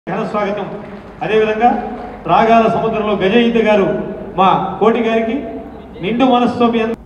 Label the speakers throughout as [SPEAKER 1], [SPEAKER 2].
[SPEAKER 1] ఘన స్వాగతం అదేవిధంగా రాగాల సముద్రంలో గజయిత గారు మా కోటి గారికి నిండు మనస్సుతో మీ అందరూ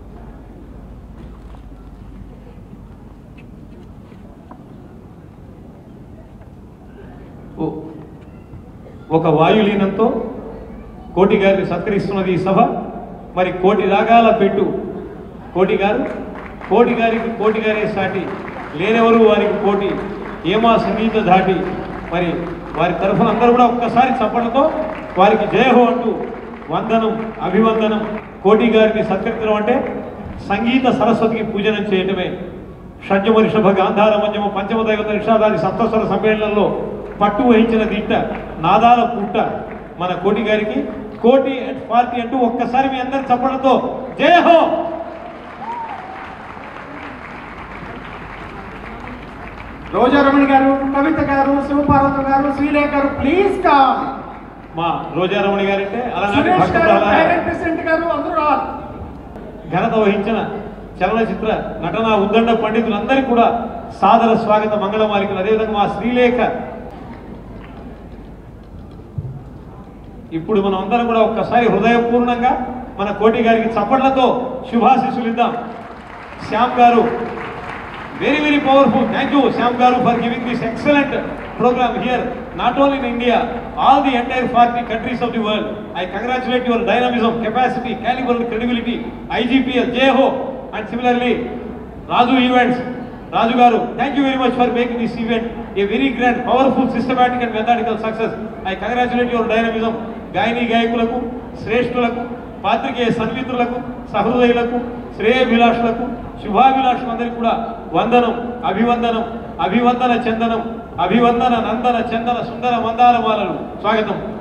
[SPEAKER 1] ఓ- ఒక వాయులీనంతో కోటి గారిని సత్కరిస్తున్నది ఈ సభ మరి కోటి రాగాల పెట్టు కోటి గారు కోటి గారికి కోటి గారే సాటి లేనెవరు వారికి కోటి ఏమా సంగీత ధాటి మరి వారి తరఫున అందరూ కూడా ఒక్కసారి చప్పట్లతో వారికి జయహో అంటూ వందనం అభివందనం కోటి గారిని సత్కరించడం అంటే సంగీత సరస్వతికి పూజనం చేయటమే షడ్జమ రిషభ గాంధార మంజమ పంచమ దైవత నిషాదాది సప్తస్వర సమ్మేళనంలో పట్టు వహించిన దిట్ట నాదాల పుట్ట మన కోటి గారికి కోటి అండ్ పార్టీ అంటూ ఒక్కసారి మీ అందరి చప్పట్లతో జయ హో
[SPEAKER 2] రోజారమణి గారు కవిత గారు శివపార్వతి గారు శ్రీలేఖ గారు ప్లీజ్ కమ్
[SPEAKER 1] మా రోజారమణి గారంటే అలనాటి
[SPEAKER 2] సురేష్
[SPEAKER 1] భక్త
[SPEAKER 2] గారు
[SPEAKER 1] ప్రహ్లాద
[SPEAKER 2] డైరెక్ట్ ప్రెసిడెంట్ గారు అందరూ రావాలి
[SPEAKER 1] ఘనత వహించిన చలనచిత్ర నటన ఉద్దండ పండితులందరికీ కూడా సాదర స్వాగత మంగళమాలికలు అదేవిధంగా మా శ్రీలేఖ ఇప్పుడు మనం అందరం కూడా ఒక్కసారి హృదయపూర్ణంగా మన కోటి గారికి చప్పట్లతో శుభాశీస్సులు ఇద్దాం Shyam garu very very powerful thank you Shyam garu for giving this excellent programme here not only in India all the entire forty countries of the world I congratulate your dynamism capacity calibre credibility IGPL జేహో and similarly Raju events Raju garu thank you very much for making this event a very grand powerful systematic and methodical success I congratulate your dynamism గాయని గాయకులకు శ్రేష్ఠులకు పాత్రికేయ సన్మిత్రులకు సహృదయులకు శ్రేయభిలాషులకు శుభాభిలాషులందరికీ కూడా వందనం అభివందనం అభివందన చందనం అభివందన నందన చందన సుందర మందార మాలలు స్వాగతం